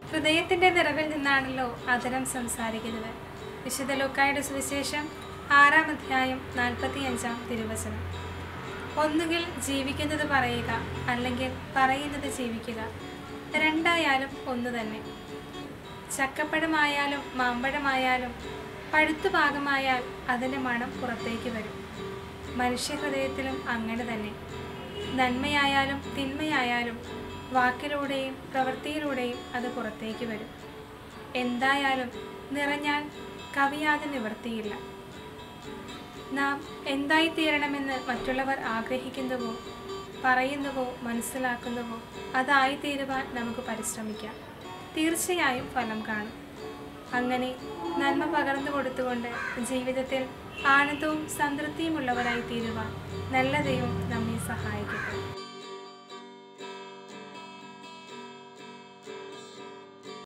ഹൃദയത്തിന്റെ നിറവിൽ നിന്നാണല്ലോ അതരം സംസാരിക്കുന്നത് വിശുദ്ധ ലൂക്കായുടെ സുവിശേഷം ആറാം അധ്യായം നാൽപ്പത്തിയഞ്ചാം തിരുവചനം ഒന്നുകിൽ ജീവിക്കുന്നത് പറയുക അല്ലെങ്കിൽ പറയുന്നത് ജീവിക്കുക രണ്ടായാലും ഒന്നു തന്നെ ചക്കപ്പഴമായാലും മാമ്പഴമായാലും പഴുത്തു പാകമായാൽ അതിൻ്റെ മണം പുറത്തേക്ക് വരും മനുഷ്യഹൃദയത്തിലും അങ്ങനെ തന്നെ നന്മയായാലും തിന്മയായാലും വാക്കിലൂടെയും പ്രവൃത്തിയിലൂടെയും അത് പുറത്തേക്ക് വരും എന്തായാലും നിറഞ്ഞാൽ കവിയാതെ നിവർത്തിയില്ല നാം എന്തായിത്തീരണമെന്ന് മറ്റുള്ളവർ ആഗ്രഹിക്കുന്നുവോ പറയുന്നുവോ മനസ്സിലാക്കുന്നുവോ അതായിത്തീരുവാൻ നമുക്ക് പരിശ്രമിക്കാം തീർച്ചയായും ഫലം കാണും അങ്ങനെ നന്മ പകർന്നു കൊടുത്തുകൊണ്ട് ജീവിതത്തിൽ ആനന്ദവും സംതൃപ്തിയുമുള്ളവരായി തീരുവാൻ നല്ല ദൈവം നമ്മെ സഹായിക്കട്ടെ